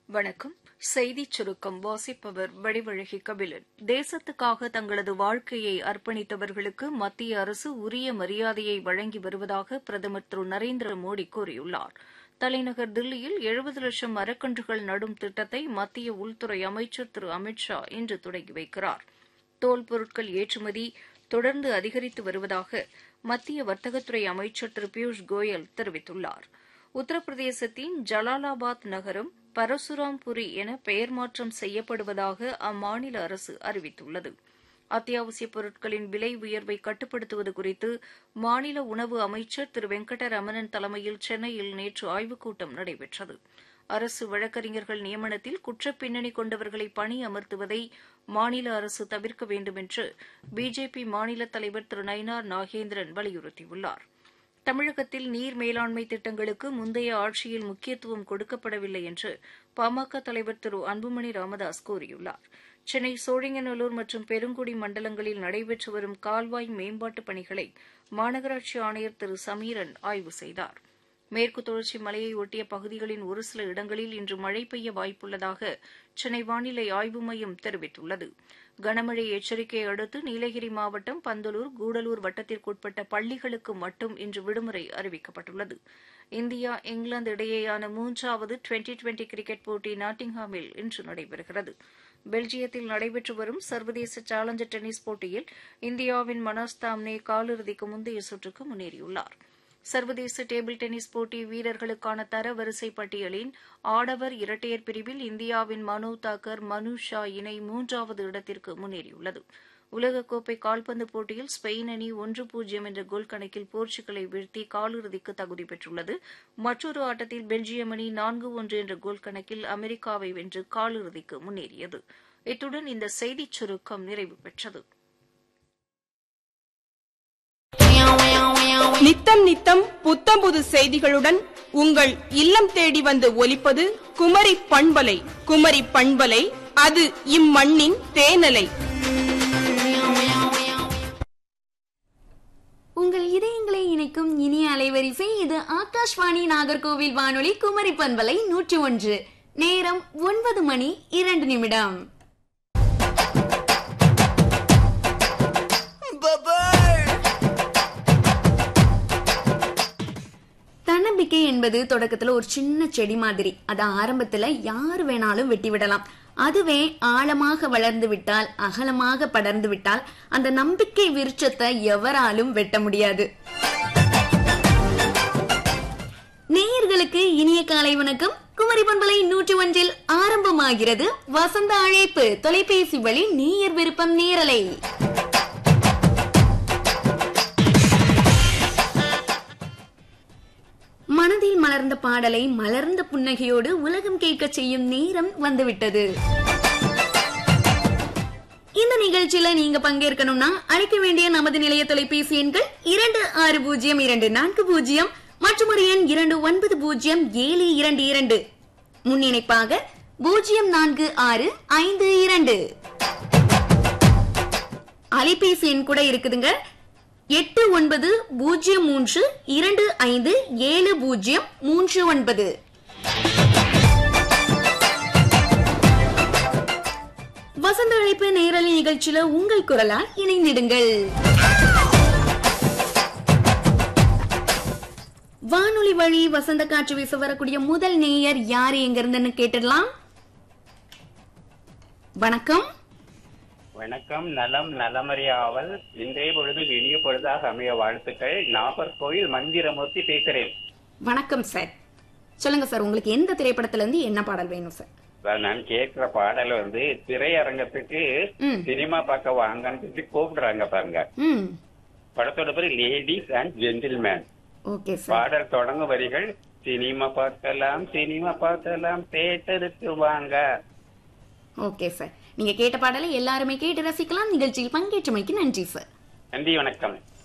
வணக்கம் செய்திச் சுருக்கம் வாசிப்பவர் வடிவழகி கபிலன் தேசத்துக்காக தங்களது வாழ்க்கையை அர்ப்பணித்தவர்களுக்கு மத்திய அரசு உரிய மரியாதையை வழங்கி வருவதாக பிரதமர் திரு நரேந்திர மோடி கூறியுள்ளார் தலைநகர் தில்லியில் எழுபது லட்சம் மரக்கன்றுகள் நடும் திட்டத்தை மத்திய உள்துறை அமைச்சர் திரு அமித் ஷா இன்று தொடங்கி வைக்கிறார் தோல் பொருட்கள் ஏற்றுமதி தொடர்ந்து அதிகரித்து வருவதாக மத்திய வர்த்தகத்துறை அமைச்சர் திரு பியூஷ் கோயல் தெரிவித்துள்ளார் உத்தரப்பிரதேசத்தின் ஜலாலாபாத் நகரம் பரசுராம்புரி என பெயர் மாற்றம் செய்யப்படுவதாக அம்மாநில அரசு அறிவித்துள்ளது அத்தியாவசியப் பொருட்களின் விலை உயர்வை கட்டுப்படுத்துவது குறித்து மாநில உணவு அமைச்சர் திரு வெங்கடரமணன் தலைமையில் சென்னையில் நேற்று ஆய்வுக் கூட்டம் நடைபெற்றது அரசு வழக்கறிஞர்கள் நியமனத்தில் குற்றப் பின்னணி கொண்டவர்களை பணி அமர்த்துவதை மாநில அரசு தவிர்க்க வேண்டும் என்று பிஜேபி மாநில தலைவர் திரு நயினார் நாகேந்திரன் வலியுறுத்தியுள்ளார் தமிழகத்தில் நீர் மேலாண்மை திட்டங்களுக்கு முந்தைய ஆட்சியில் முக்கியத்துவம் கொடுக்கப்படவில்லை என்று பாமக தலைவர் திரு அன்புமணி ராமதாஸ் கூறியுள்ளார் சென்னை சோழிங்கநல்லூர் மற்றும் பெருங்குடி மண்டலங்களில் நடைபெற்று வரும் கால்வாய் மேம்பாட்டுப் பணிகளை மாநகராட்சி ஆணையர் திரு சமீரன் ஆய்வு செய்தார் மேற்கு தொடர்ச்சி மலையை ஒட்டிய பகுதிகளின் ஒரு சில இடங்களில் இன்று மழை பெய்ய வாய்ப்புள்ளதாக சென்னை வானிலை ஆய்வு மையம் தெரிவித்துள்ளது கனமழை எச்சரிக்கையை அடுத்து நீலகிரி மாவட்டம் பந்தலூர் கூடலூர் வட்டத்திற்குட்பட்ட பள்ளிகளுக்கு மட்டும் இன்று விடுமுறை அறிவிக்கப்பட்டுள்ளது இந்தியா இங்கிலாந்து இடையேயான மூன்றாவது டுவெண்டி டுவெண்டி கிரிக்கெட் போட்டி நாட்டிங்ஹாமில் இன்று நடைபெறுகிறது பெல்ஜியத்தில் நடைபெற்று வரும் சர்வதேச சேலஞ்சர் டென்னிஸ் போட்டியில் இந்தியாவின் மனோஜ் தாம்னே காலிறுதிக்கு முந்தைய சுற்றுக்கு முன்னேறியுள்ளாா் சர்வதேச டேபிள் டென்னிஸ் போட்டி வீரர்களுக்கான தரவரிசை பட்டியலின் ஆடவர் இரட்டையர் பிரிவில் இந்தியாவின் மனு தாக்கர் மனு ஷா இணை மூன்றாவது இடத்திற்கு முன்னேறியுள்ளது உலகக்கோப்பை கால்பந்து போட்டியில் ஸ்பெயின் அணி ஒன்று பூஜ்ஜியம் என்ற கோல் கணக்கில் போர்ச்சுகலை வீழ்த்தி காலிறுதிக்கு தகுதி பெற்றுள்ளது மற்றொரு ஆட்டத்தில் பெல்ஜியம் அணி நான்கு ஒன்று என்ற கோல் கணக்கில் அமெரிக்காவை வென்று காலிறுதிக்கு முன்னேறியது இத்துடன் இந்த செய்திச் சுருக்கம் நிறைவு பெற்றது நித்தம் நித்தம் புத்தம் புது செய்திகளுடன் உங்கள் இல்லம் தேடி வந்து ஒலிப்பது குமரி பண்பலை குமரி பண்பலை அது இம்மண்ணின் தேனலை உங்கள் இதயங்களை இணைக்கும் இனிய அலைவரிசை இது ஆகாஷ்வாணி நாகர்கோவில் வானொலி குமரி பண்பலை நூற்றி ஒன்று நேரம் ஒன்பது மணி இரண்டு நிமிடம் தன்னம்பிக்கை என்பது தொடக்கத்துல ஒரு சின்ன செடி மாதிரி அது ஆரம்பத்துல யாரு வேணாலும் வெட்டி விடலாம் அதுவே ஆழமாக வளர்ந்து விட்டால் அகலமாக படர்ந்து விட்டால் அந்த நம்பிக்கை விருட்சத்தை எவராலும் வெட்ட முடியாது நேயர்களுக்கு இனிய காலை வணக்கம் குமரி பண்பலை நூற்றி ஒன்றில் ஆரம்பமாகிறது வசந்த அழைப்பு தொலைபேசி வழி நேயர் விருப்பம் நேரலை மனதில் மலர்ந்த பாடலை மலர்ந்த புன்னகையோடு உலகம் கேட்க செய்யும் நேரம் வந்துவிட்டது இந்த நிகழ்ச்சியில நீங்க பங்கேற்கணும்னா அழைக்க வேண்டிய நமது நிலைய தொலைபேசி எண்கள் இரண்டு ஆறு பூஜ்ஜியம் இரண்டு நான்கு பூஜ்ஜியம் மற்றும் ஒரு எண் இரண்டு ஒன்பது பூஜ்ஜியம் ஏழு இரண்டு இரண்டு முன்னிணைப்பாக பூஜ்ஜியம் நான்கு ஆறு ஐந்து இரண்டு அலைபேசி எண் கூட இருக்குதுங்க எட்டு ஒன்பது பூஜ்ஜியம் மூன்று இரண்டு ஐந்து ஏழு பூஜ்ஜியம் மூன்று ஒன்பது வசந்த அழைப்பு நேரலை நிகழ்ச்சியில உங்கள் குரலால் இணைந்திடுங்கள் வானொலி வழி வசந்த காற்று வீச வரக்கூடிய முதல் நேயர் யாரு எங்க இருந்துன்னு கேட்டுடலாம் வணக்கம் வணக்கம் நலம் நலமறியாவல் இன்றைய பொழுது இனிய பொழுதாக அமைய வாழ்த்துக்கள் நாகர்கோவில் மந்திரமூர்த்தி பேசுறேன் வணக்கம் சார் சொல்லுங்க சார் உங்களுக்கு எந்த திரைப்படத்துல இருந்து என்ன பாடல் வேணும் சார் சார், நான் கேட்கிற பாடல் வந்து திரையரங்கத்துக்கு ம். சினிமா பார்க்க வாங்கன்னு சொல்லி கூப்பிடுறாங்க பாருங்க ம் படத்தோட பேரு ladies and gentleman okay sir பாடல் தொடங்கும் வரிகள் சினிமா பார்க்கலாம் சினிமா பார்க்கலாம் தேட்டருக்கு வாங்க ஓகே சார் நீங்க கேட்ட பாடலை எல்லாருமே கேட்டு ரசிக்கலாம் நிகழ்ச்சியில் பங்கேற்றமைக்கு நன்றி சார் நன்றி வணக்கம்